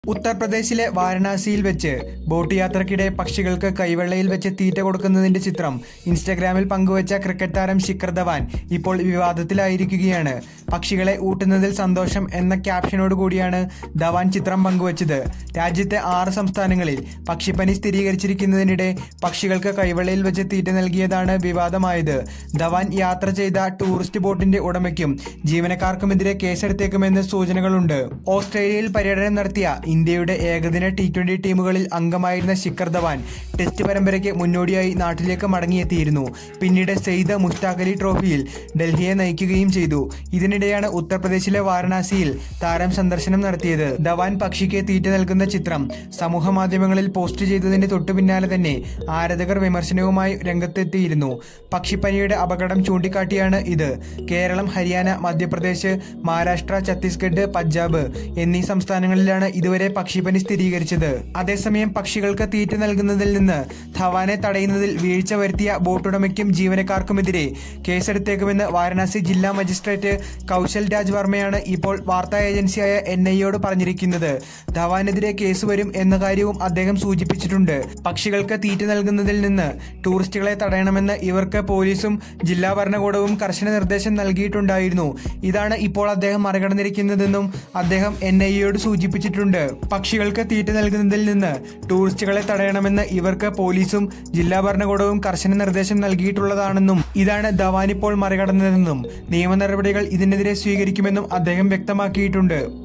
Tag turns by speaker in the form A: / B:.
A: ഉത്തർപ്രദേശിലെ വാരണാസിയിൽ വെച്ച് ബോട്ട് യാത്രക്കിടെ പക്ഷികൾക്ക് കൈവെള്ളയിൽ വെച്ച് തീറ്റ കൊടുക്കുന്നതിന്റെ ചിത്രം ഇൻസ്റ്റഗ്രാമിൽ പങ്കുവച്ച ക്രിക്കറ്റ് താരം ശിഖർ ധവാൻ ഇപ്പോൾ വിവാദത്തിലായിരിക്കുകയാണ് പക്ഷികളെ ഊട്ടുന്നതിൽ സന്തോഷം എന്ന ക്യാപ്ഷനോട് കൂടിയാണ് ധവാൻ ചിത്രം പങ്കുവച്ചത് രാജ്യത്തെ ആറ് സംസ്ഥാനങ്ങളിൽ പക്ഷിപ്പനി സ്ഥിരീകരിച്ചിരിക്കുന്നതിനിടെ പക്ഷികൾക്ക് കൈവെള്ളയിൽ വെച്ച് തീറ്റ നൽകിയതാണ് വിവാദമായത് ധവാൻ യാത്ര ചെയ്ത ടൂറിസ്റ്റ് ബോട്ടിന്റെ ഉടമയ്ക്കും ജീവനക്കാർക്കുമെതിരെ കേസെടുത്തേക്കുമെന്ന് സൂചനകളുണ്ട് ഓസ്ട്രേലിയയിൽ പര്യടനം നടത്തിയ ഇന്ത്യയുടെ ഏകദിന ടി ട്വന്റി ടീമുകളിൽ അംഗമായിരുന്ന ശിഖർ ധവാൻ ടെസ്റ്റ് പരമ്പരയ്ക്ക് മുന്നോടിയായി നാട്ടിലേക്ക് മടങ്ങിയെത്തിയിരുന്നു പിന്നീട് സെയ്ദ് മുഷ്താഖ് അലി ട്രോഫിയിൽ ഡൽഹിയെ നയിക്കുകയും ചെയ്തു ഇതിനിടെയാണ് ഉത്തർപ്രദേശിലെ വാരണാസിയിൽ താരം സന്ദർശനം നടത്തിയത് ധവാൻ പക്ഷിക്ക് തീറ്റ നൽകുന്ന ചിത്രം സമൂഹ മാധ്യമങ്ങളിൽ പോസ്റ്റ് ചെയ്തതിന്റെ തൊട്ടു പിന്നാലെ തന്നെ ആരാധകർ വിമർശനവുമായി രംഗത്തെത്തിയിരുന്നു പക്ഷിപ്പനിയുടെ അപകടം ചൂണ്ടിക്കാട്ടിയാണ് ഇത് കേരളം ഹരിയാന മധ്യപ്രദേശ് മഹാരാഷ്ട്ര ഛത്തീസ്ഗഡ് പഞ്ചാബ് എന്നീ സംസ്ഥാനങ്ങളിലാണ് ഇതുവരെ പക്ഷിപ്പനി സ്ഥിരീകരിച്ചത് അതേസമയം പക്ഷികൾക്ക് തീറ്റ നൽകുന്നതിൽ നിന്ന് ധവാനെ തടയുന്നതിൽ വീഴ്ച വരുത്തിയ ബോട്ടുടമയ്ക്കും ജീവനക്കാർക്കുമെതിരെ കേസെടുത്തേക്കുമെന്ന് വാരണാസി ജില്ലാ മജിസ്ട്രേറ്റ് കൗശൽ രാജ് വർമ്മയാണ് ഇപ്പോൾ വാർത്താ ഏജൻസിയായ എൻ ഐയോട് പറഞ്ഞിരിക്കുന്നത് ധവാനെതിരെ കേസ് വരും എന്ന കാര്യവും അദ്ദേഹം സൂചിപ്പിച്ചിട്ടുണ്ട് പക്ഷികൾക്ക് തീറ്റ നൽകുന്നതിൽ നിന്ന് ടൂറിസ്റ്റുകളെ തടയണമെന്ന് ഇവർക്ക് പോലീസും ജില്ലാ ഭരണകൂടവും കർശന നിർദ്ദേശം നൽകിയിട്ടുണ്ടായിരുന്നു ഇതാണ് ഇപ്പോൾ അദ്ദേഹം മറികടന്നിരിക്കുന്നതെന്നും അദ്ദേഹം എൻ ഐയോട് സൂചിപ്പിച്ചിട്ടുണ്ട് പക്ഷികൾക്ക് തീറ്റ നൽകുന്നതിൽ നിന്ന് ടൂറിസ്റ്റുകളെ തടയണമെന്ന് ഇവർക്ക് പോലീസും ജില്ലാ ഭരണകൂടവും കർശന നിർദ്ദേശം നൽകിയിട്ടുള്ളതാണെന്നും ഇതാണ് ധവാൻ ഇപ്പോൾ മറികടന്നതെന്നും നിയമ നടപടികൾ ഇതിനെതിരെ സ്വീകരിക്കുമെന്നും അദ്ദേഹം വ്യക്തമാക്കിയിട്ടുണ്ട്